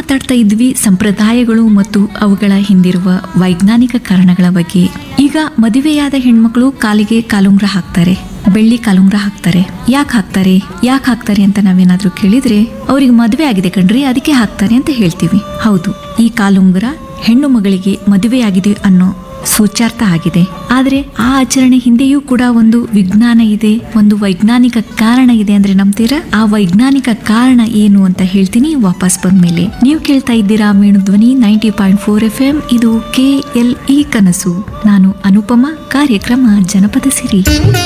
ಮಾತಾಡ್ತಾ ಇದ್ವಿ ಸಂಪ್ರದಾಯಗಳು ಮತ್ತು ಅವುಗಳ ಹಿಂದಿರುವ ವೈಜ್ಞಾನಿಕ ಕಾರಣಗಳ ಬಗ್ಗೆ ಈಗ ಮದುವೆಯಾದ ಹೆಣ್ಮಕ್ಳು ಕಾಲಿಗೆ ಕಾಲುಂಗ್ರ ಹಾಕ್ತಾರೆ ಬೆಳ್ಳಿ ಕಾಲುಂಗ್ರ ಹಾಕ್ತಾರೆ ಯಾಕೆ ಹಾಕ್ತಾರೆ ಯಾಕೆ ಹಾಕ್ತಾರೆ ಅಂತ ನಾವೇನಾದ್ರೂ ಕೇಳಿದ್ರೆ ಅವ್ರಿಗೆ ಮದುವೆ ಆಗಿದೆ ಕಣ್ರಿ ಅದಕ್ಕೆ ಹಾಕ್ತಾರೆ ಅಂತ ಹೇಳ್ತೀವಿ ಹೌದು ಈ ಕಾಲುಂಗುರ ಹೆಣ್ಣು ಮಗಳಿಗೆ ಮದುವೆಯಾಗಿದೆ ಅನ್ನೋ ಸೂಚಾರ್ಥ ಆಗಿದೆ ಆದ್ರೆ ಆ ಆಚರಣೆ ಹಿಂದೆಯೂ ಕೂಡ ಒಂದು ವಿಜ್ಞಾನ ಇದೆ ಒಂದು ವೈಜ್ಞಾನಿಕ ಕಾರಣ ಇದೆ ಅಂದ್ರೆ ನಂಬ್ತೀರಾ ಆ ವೈಜ್ಞಾನಿಕ ಕಾರಣ ಏನು ಅಂತ ಹೇಳ್ತೀನಿ ವಾಪಸ್ ಬಂದ್ಮೇಲೆ ನೀವು ಕೇಳ್ತಾ ಇದ್ದೀರಾ ಮೇಣು ಧ್ವನಿ ninety point four F M ಇದು ಕೆ ಎಲ್ ಇ ಕನಸು ನಾನು ಅನುಪಮ ಕಾರ್ಯಕ್ರಮ ಜನಪದ ಸಿರಿ